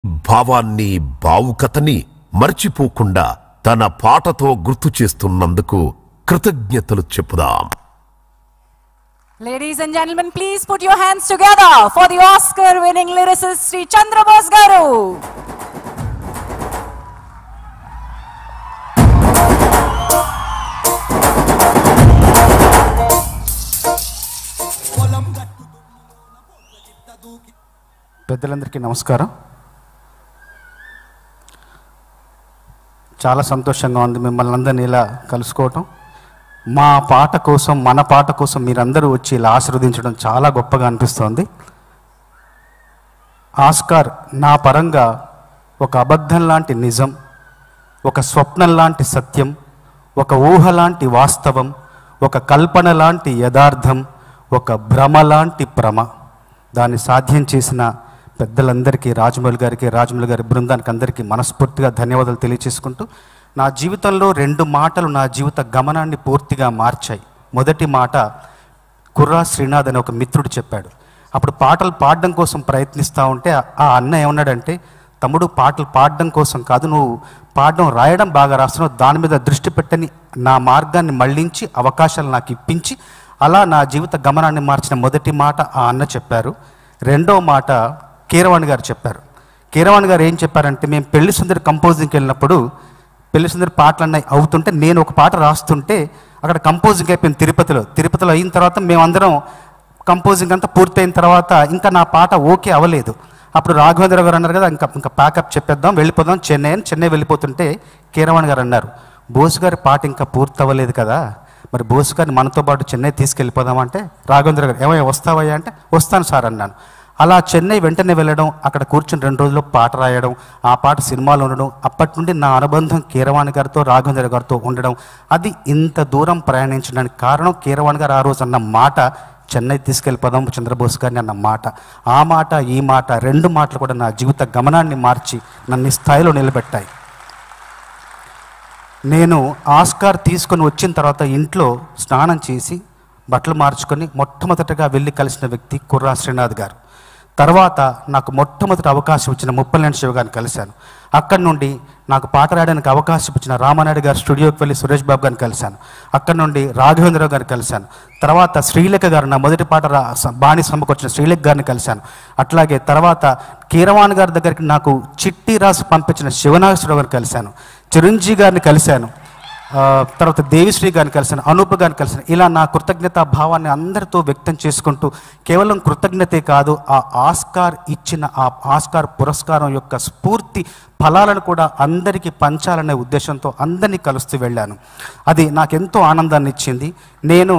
భావాన్ని భావుకతని మర్చిపోకుండా తన పాటతో గుర్తు చేస్తున్నందుకు కృతజ్ఞతలు చెప్పుదాం Ladies and gentlemen, please put your hands together for the Oscar winning lyricist Sri Chandra Bose Garu. పెద్దలందరికీ నమస్కారం చాలా సంతోషంగా ఉంది మిమ్మల్ని అందరినీ ఇలా కలుసుకోవటం మా పాట కోసం మన పాట కోసం మీరందరూ వచ్చి ఇలా ఆశీర్వదించడం చాలా గొప్పగా అనిపిస్తోంది ఆస్కార్ నా పరంగా ఒక అబద్ధం లాంటి నిజం ఒక స్వప్నం లాంటి సత్యం ఒక ఊహ లాంటి వాస్తవం ఒక కల్పన లాంటి యథార్థం ఒక భ్రమ లాంటి భ్రమ దాన్ని సాధ్యం చేసిన పెద్దలందరికీ రాజమౌళి గారికి రాజమౌళి గారి బృందానికి అందరికీ మనస్ఫూర్తిగా ధన్యవాదాలు తెలియచేసుకుంటూ నా జీవితంలో రెండు మాటలు నా జీవిత గమనాన్ని పూర్తిగా మార్చాయి మొదటి మాట కుర్రా శ్రీనాథ్ అనే ఒక మిత్రుడు చెప్పాడు అప్పుడు పాటలు పాడడం కోసం ప్రయత్నిస్తూ ఉంటే ఆ అన్న ఏమన్నాడంటే తమ్ముడు పాటలు పాడడం కోసం కాదు నువ్వు పాడడం రాయడం బాగా రాస్తున్నావు దాని మీద దృష్టి పెట్టని నా మార్గాన్ని మళ్ళించి అవకాశాలు నాకు ఇప్పించి అలా నా జీవిత గమనాన్ని మార్చిన మొదటి మాట ఆ అన్న చెప్పారు రెండో మాట కీరవాణి గారు చెప్పారు కీరవాణి గారు ఏం చెప్పారంటే మేము పెళ్లి సుందరి కంపోజింగ్కి వెళ్ళినప్పుడు పెళ్లి సుందరి పాటలు అన్నీ అవుతుంటే నేను ఒక పాట రాస్తుంటే అక్కడ కంపోజింగ్ అయిపోయింది తిరుపతిలో తిరుపతిలో అయిన తర్వాత మేమందరం కంపోజింగ్ అంతా పూర్తయిన తర్వాత ఇంకా నా పాట ఓకే అవ్వలేదు అప్పుడు రాఘవేంద్ర గారు అన్నారు కదా ఇంకా ఇంకా ప్యాకప్ చెప్పేద్దాం వెళ్ళిపోదాం చెన్నై అని చెన్నై వెళ్ళిపోతుంటే కీరవాణి గారు అన్నారు బోసు గారి పాట ఇంకా పూర్తి అవ్వలేదు కదా మరి బోసు గారిని మనతో పాటు చెన్నై తీసుకెళ్ళిపోదామంటే రాఘవేంద్ర గారు ఏమయ్య వస్తావయ్యా అంటే వస్తాను సార్ అన్నాను అలా చెన్నై వెంటనే వెళ్ళడం అక్కడ కూర్చుని రెండు రోజుల్లో పాట రాయడం ఆ పాట సినిమాలో ఉండడం అప్పటి నుండి నా అనుబంధం కీరవాణి గారితో రాఘవేంద్ర గారితో ఉండడం అది ఇంత దూరం ప్రయాణించడానికి కారణం కీరవాణి గారు ఆ రోజు అన్న మాట చెన్నై తీసుకెళ్ళిపోదాం చంద్రబోస్ గారిని అన్న మాట ఆ మాట ఈ మాట రెండు మాటలు కూడా నా జీవిత గమనాన్ని మార్చి నన్ను ఈ స్థాయిలో నిలబెట్టాయి నేను ఆస్కార్ తీసుకొని వచ్చిన తర్వాత ఇంట్లో స్నానం చేసి బట్టలు మార్చుకొని మొట్టమొదటగా వెళ్ళి కలిసిన వ్యక్తి కుర్రా శ్రీనాథ్ గారు తర్వాత నాకు మొట్టమొదటి అవకాశం ఇచ్చిన ముప్పలనేని శివ గారిని కలిశాను అక్కడి నుండి నాకు పాట రాయడానికి అవకాశం ఇచ్చిన రామానాయుడు గారి స్టూడియోకి వెళ్ళి సురేష్ బాబు గారిని కలిశాను అక్కడి నుండి రాఘవేంద్రరావు గారిని కలిశాను తర్వాత శ్రీలేఖ గారు నా మొదటి పాట రా స- బాణి సమ్మకొచ్చిన శ్రీలేఖ గారిని కలిశాను అట్లాగే తర్వాత కీరవాణి గారి దగ్గరికి నాకు చిట్టి రాసి పంపించిన శివనాగేశ్వరరావు గారిని కలిశాను చిరంజీవి గారిని కలిశాను ఆ, తర్వాత దేవిశ్రీ గారిని కలిసాను అనూప్ గారిని కలిసాను ఇలా నా కృతజ్ఞత భావాన్ని అందరితో వ్యక్తం చేసుకుంటూ కేవలం కృతజ్ఞతే కాదు ఆ ఆస్కార్ ఇచ్చిన ఆ ఆస్కార్ పురస్కారం యొక్క స్ఫూర్తి ఫలాలను కూడా అందరికీ పంచాలనే ఉద్దేశంతో అందరినీ కలుస్తూ వెళ్ళాను అది నాకెంతో ఆనందాన్ని ఇచ్చింది నేను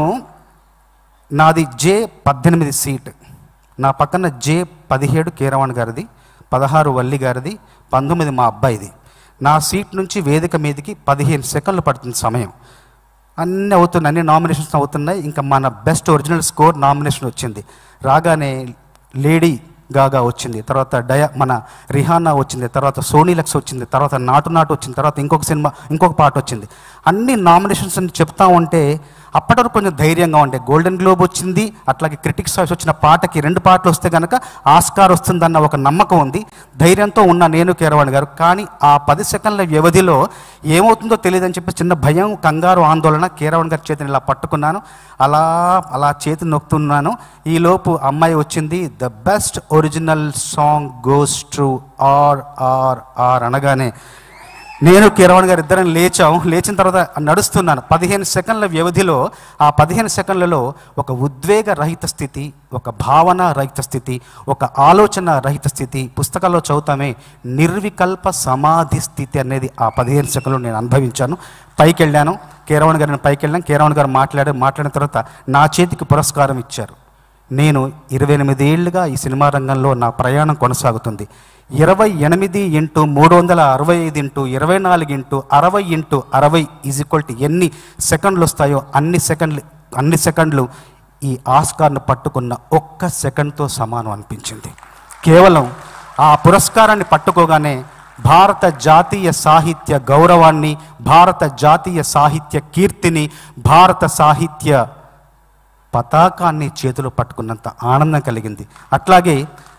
నాది జే పద్దెనిమిది సీట్ నా పక్కన జే పదిహేడు కీరవాణి గారిది పదహారు వల్లి గారిది పంతొమ్మిది మా అబ్బాయిది నా సీట్ నుంచి వేదిక మీదకి పదిహేను సెకండ్లు పడుతుంది సమయం అన్నీ అవుతున్నాయి అన్ని నామినేషన్స్ అవుతున్నాయి ఇంకా మన బెస్ట్ ఒరిజినల్ స్కోర్ నామినేషన్ వచ్చింది రాగానే లేడీ గాగా వచ్చింది తర్వాత డయా మన రిహానా వచ్చింది తర్వాత సోనీ లక్స్ వచ్చింది తర్వాత నాటు నాటు వచ్చింది తర్వాత ఇంకొక సినిమా ఇంకొక పాట వచ్చింది అన్ని నామినేషన్స్ అని చెప్తా ఉంటే అప్పటి వరకు కొంచెం ధైర్యంగా ఉండే గోల్డెన్ గ్లోబ్ వచ్చింది అట్లాగే క్రిటిక్స్ చాయిస్ వచ్చిన పాటకి రెండు పాటలు వస్తే కనుక ఆస్కార్ వస్తుందన్న ఒక నమ్మకం ఉంది ధైర్యంతో ఉన్న నేను కీరవాణి గారు కానీ ఆ పది సెకండ్ల వ్యవధిలో ఏమవుతుందో తెలియదని చెప్పి చిన్న భయం కంగారు ఆందోళన కీరవాణి గారి చేతిని ఇలా పట్టుకున్నాను అలా అలా చేతి నొక్కుతున్నాను ఈలోపు అమ్మాయి వచ్చింది the best original song goes to R R R అనగానే నేను కిరవణ్ గారు ఇద్దరం లేచాం లేచిన తర్వాత నడుస్తున్నాను పదిహేను సెకండ్ల వ్యవధిలో ఆ పదిహేను సెకండ్లలో ఒక ఉద్వేగ రహిత స్థితి ఒక భావన రహిత స్థితి ఒక ఆలోచన రహిత స్థితి పుస్తకాల్లో చదువుతామే నిర్వికల్ప సమాధి స్థితి అనేది ఆ పదిహేను సెకండ్లో నేను అనుభవించాను పైకి వెళ్ళాను కీరవణ్ గారిని పైకి వెళ్ళాను కీరవణ్ గారు మాట్లాడారు మాట్లాడిన తర్వాత నా చేతికి పురస్కారం ఇచ్చారు నేను ఇరవై ఎనిమిది ఏళ్ళుగా ఈ సినిమా రంగంలో నా ప్రయాణం కొనసాగుతుంది ఇరవై ఎనిమిది ఇంటూ మూడు వందల అరవై ఐదు ఇంటూ ఇరవై నాలుగు ఇంటూ అరవై ఇంటూ అరవై ఈజ్ ఈక్వల్ టు ఎన్ని సెకండ్లు వస్తాయో అన్ని సెకండ్లు అన్ని సెకండ్లు ఈ ఆస్కార్ను పట్టుకున్న ఒక్క సెకండ్తో సమానం అనిపించింది కేవలం ఆ పురస్కారాన్ని పట్టుకోగానే భారత జాతీయ సాహిత్య గౌరవాన్ని భారత జాతీయ సాహిత్య కీర్తిని భారత సాహిత్య పతాకాన్ని చేతిలో పట్టుకున్నంత ఆనందం కలిగింది అట్లాగే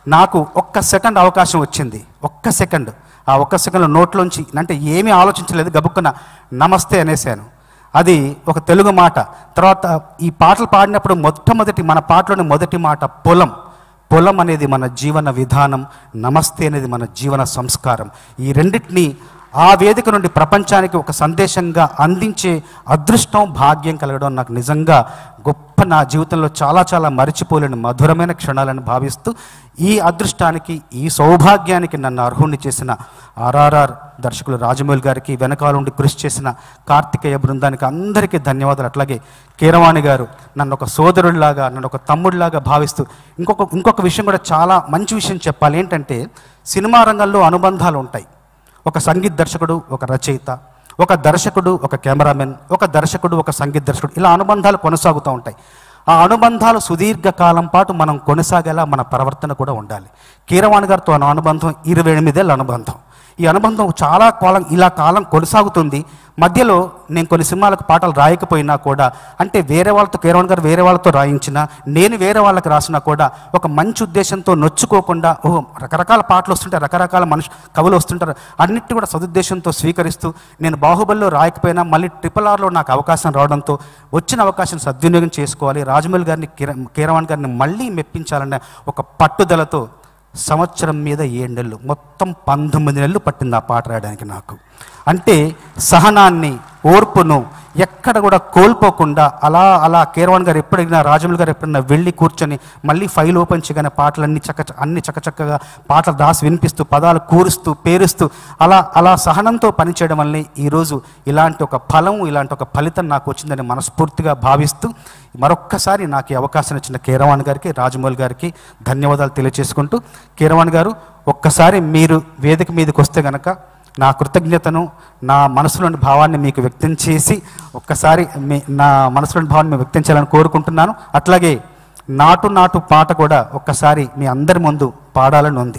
నాకు ఒక్క సెకండ్ అవకాశం వచ్చింది ఒక్క సెకండ్ ఆ ఒక్క సెకండ్లో నోట్లోంచి అంటే ఏమీ ఆలోచించలేదు గబుక్కున నమస్తే అనేసాను అది ఒక తెలుగు మాట తర్వాత ఈ పాటలు పాడినప్పుడు మొట్టమొదటి మన పాటలోని మొదటి మాట పొలం పొలం అనేది మన జీవన విధానం నమస్తే అనేది మన జీవన సంస్కారం ఈ రెండింటినీ ఆ వేదిక నుండి ప్రపంచానికి ఒక సందేశంగా అందించే అదృష్టం భాగ్యం కలగడం నాకు నిజంగా గొప్ప నా జీవితంలో చాలా చాలా మరిచిపోలేని మధురమైన క్షణాలను భావిస్తూ ఈ అదృష్టానికి ఈ సౌభాగ్యానికి నన్ను అర్హుణ్ణి చేసిన ఆర్ఆర్ఆర్ దర్శకులు రాజమౌళి గారికి వెనకాల ఉండి కృషి చేసిన కార్తికేయ బృందానికి అందరికీ ధన్యవాదాలు అట్లాగే కీరవాణి గారు నన్ను ఒక సోదరుడిలాగా నన్ను ఒక తమ్ముడిలాగా భావిస్తూ ఇంకొక ఇంకొక విషయం కూడా చాలా మంచి విషయం చెప్పాలి ఏంటంటే సినిమా రంగంలో అనుబంధాలు ఉంటాయి ఒక సంగీత దర్శకుడు ఒక రచయిత ఒక దర్శకుడు ఒక కెమెరామెన్ ఒక దర్శకుడు ఒక సంగీత దర్శకుడు ఇలా అనుబంధాలు కొనసాగుతూ ఉంటాయి ఆ అనుబంధాలు సుదీర్ఘకాలం పాటు మనం కొనసాగేలా మన ప్రవర్తన కూడా ఉండాలి కీరవాణి గారితో నా అనుబంధం ఇరవై ఎనిమిదేళ్ళ అనుబంధం ఈ అనుబంధం చాలా కాలం ఇలా కాలం కొనసాగుతుంది మధ్యలో నేను కొన్ని సినిమాలకు పాటలు రాయకపోయినా కూడా అంటే వేరే వాళ్ళతో కీరవాణి గారు వేరే వాళ్ళతో రాయించినా నేను వేరే వాళ్ళకి రాసినా కూడా ఒక మంచి ఉద్దేశంతో నొచ్చుకోకుండా ఓహో రకరకాల పాటలు వస్తుంటాయి రకరకాల మనుషు కవులు వస్తుంటారు అన్నిటి కూడా సదుద్దేశంతో స్వీకరిస్తూ నేను బాహుబలిలో రాయకపోయినా మళ్ళీ ట్రిపుల్ ఆర్లో నాకు అవకాశం రావడంతో వచ్చిన అవకాశం సద్వినియోగం చేసుకోవాలి రాజమౌళి గారిని కీర కీరవాణి గారిని మళ్ళీ మెప్పించాలనే ఒక పట్టుదలతో సంవత్సరం మీద ఏడు నెలలు మొత్తం పంతొమ్మిది నెలలు పట్టింది ఆ పాట రాయడానికి నాకు అంటే సహనాన్ని ఓర్పును ఎక్కడ కూడా కోల్పోకుండా అలా అలా కేరవాణి గారు ఎప్పుడైనా రాజములు గారు ఎప్పుడైనా వెళ్ళి కూర్చొని మళ్ళీ ఫైల్ ఓపెన్ చేయగానే పాటలన్నీ చక్క అన్ని చక్కచక్కగా పాటలు రాసి వినిపిస్తూ పదాలు కూరుస్తూ పేరుస్తూ అలా అలా సహనంతో పనిచేయడం వల్లే ఈరోజు ఇలాంటి ఒక ఫలం ఇలాంటి ఒక ఫలితం నాకు వచ్చిందని మనస్ఫూర్తిగా భావిస్తూ మరొక్కసారి నాకు ఈ అవకాశం ఇచ్చిన కీరవాణి గారికి రాజమౌళి గారికి ధన్యవాదాలు తెలియజేసుకుంటూ కీరవాణి గారు ఒక్కసారి మీరు వేదిక మీదకి వస్తే గనక నా కృతజ్ఞతను నా మనసులోని భావాన్ని మీకు వ్యక్తం చేసి ఒక్కసారి మీ నా మనసులోని భావాన్ని మీకు వ్యక్తం చేయాలని కోరుకుంటున్నాను అట్లాగే నాటు నాటు పాట కూడా ఒక్కసారి మీ అందరి ముందు పాడాలని ఉంది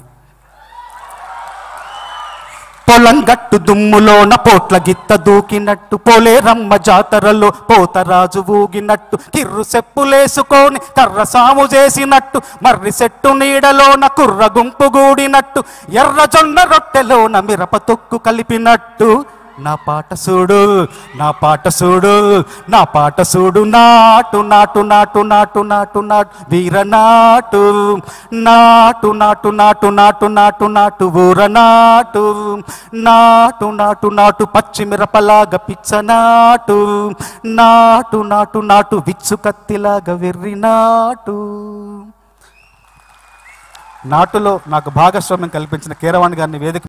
పొలం గట్టు దుమ్ములోన పోట్ల గిత్త దూకినట్టు పోలేరమ్మ జాతరలో పోతరాజు ఊగినట్టు కిర్రు సెప్పులేసుకొని కర్ర సాము చేసినట్టు మర్రి చెట్టు నీడలోన కుర్ర గుంపు గూడినట్టు ఎర్ర జొన్న రొట్టెలోన మిరప తొక్కు కలిపినట్టు నా పాట చూడు నా పాట చూడు నా పాట చూడు నాటు నాటు నాటు నాటు నాటు నాటు వీర నాటు నాటు నాటు నాటు నాటు నాటు నాటు ఊర నాటు నాటు నాటు నాటు పచ్చిమిరపలాగా పిచ్చ నాటు నాటు నాటు నాటు విచ్చు కత్తిలాగా వెర్రి నాటు నాటులో నాకు భాగస్వామ్యం కల్పించిన కీరవాణి గారిని వేదిక